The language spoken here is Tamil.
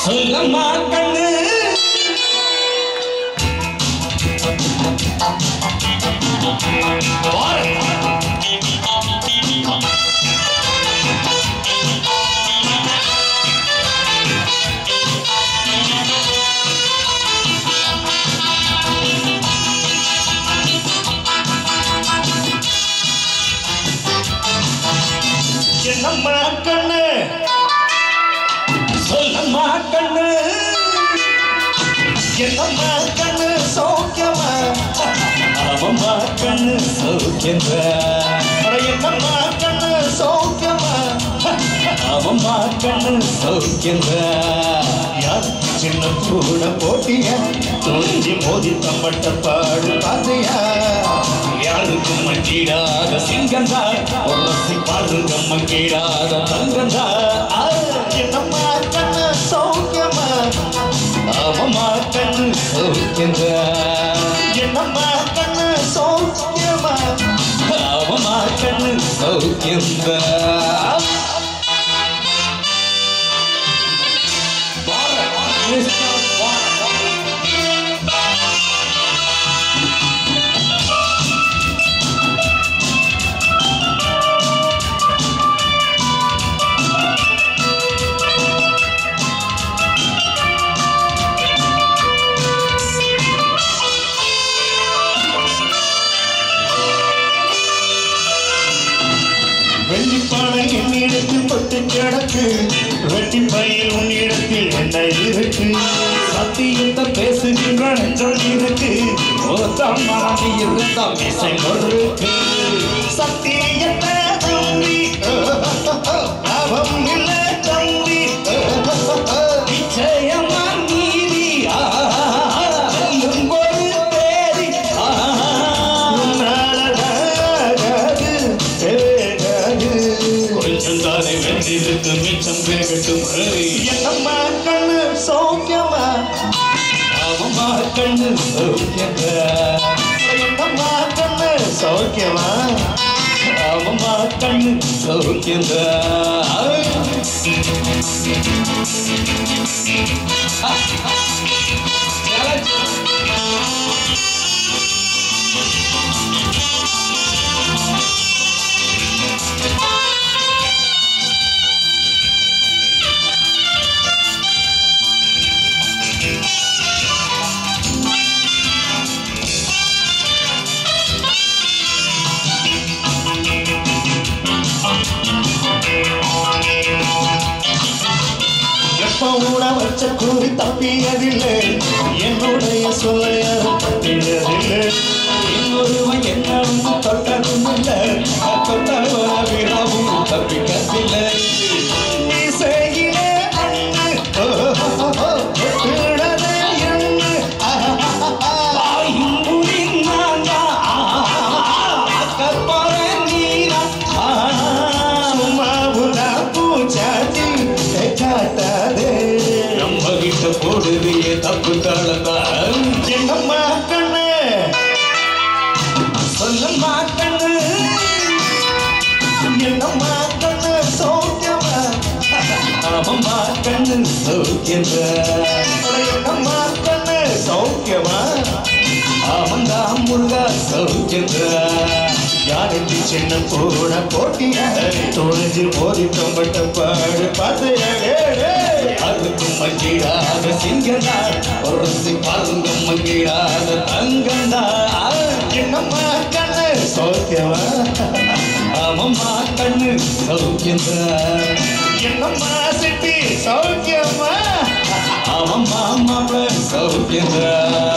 சொல்லம்மா கண்ணு என்னம்மா கண்ணு சொல்லம்மா கண்ணு என்னம்மா கண்ணு சௌக்கியமா அவம்மா கண்ணு சௌக்கியங்க என்னம்மா கண்ணு சௌக்கியமா அவம்மா கண்ணு சௌக்கியங்க யார் சின்ன கூட போட்டிய தோன்றி மோதி தம்பட்ட பாடு பாதையா யாருக்கும் மங்கிடாத சிங்கந்தா உரசி பாருங்க மங்கிடாத தங்கந்தா என்னம்மா கண்ணு சௌக்கியமா அவமா கண்ணு சௌக்கியங்க என்னம்மா கண்ணு சௌக்கியமா அவமா கண்ணு சௌக்கியங்க வெள்ளிப்பானை என்னிடத்தில் பட்டு கிடக்கு வெட்டி பையில் உன்னிடத்தில் என்ன இருக்கு சத்தியத்தை பேசுகின்ற நெஞ்சம் இருக்கு ஒருத்தம் மறந்து இருந்தால் இசை இருக்கு சத்தியத்தை தம்பி லாபம் இல்லை தம்பி நிச்சயமா நீதி வெல்லும் ஒரு தேதி உன்னாலதாகாது, வேகாது. கொஞ்சம் தானே வெந்திருக்கு மிச்சம் வேகட்டும் என்னம்மா கண்ணு சௌக்கியமா அவம்மா கண்ணு சௌக்கியமா என்னம்மா கண்ணு சௌக்கியமா அவம்மா கண்ணு சௌக்கியமா எப்ப ஊட வச்ச கூறி தப்பியதில்லை என்னுடைய சொல்லை அது தப்பியதில்லை இன்னொருவன் என்னும் தொட்டதும் இல்லை தொட்டவர விடவும் தப்பிக்கவில்லை இசையிலே அண்ணு, ஓ, ஓ, ஓ, தொட்டிடதே எண்ணு, ஆஹா, வாயும்புரின் நாங்கா, கற்பனை நீரா, சும்மா உலா பூச்சாச்சி காட்டாதே நம்ம கிட்ட போடுது தப்பு தளதான் என்னம்மா கண்ணு சொல்லம்மா கண்ணு என்னம்மா கண்ணு சௌக்கியமா ஆமம்மா கண்ணு சௌக்கியங்க என்னம்மா கண்ணு சௌக்கியமா ஆமந்தா முருகா சௌக்கியங்க யாருக்கு சின்ன கூட போட்டிய தொழிஞ்சு மோதி தொம்பட்ட பாடு பார்த்து அதுக்கும் மங்கிடாத சிங்கந்தா ஒரு பாருங்க மங்கிடாத தங்கந்தா என்னம்மா கண்ணு சௌக்கியமா ஆமம்மா கண்ணு சௌக்கியந்தா என்னம்மா சிட்டி சௌக்கியமா ஆமம்மா மாப்பிள்ள சௌக்கியந்தா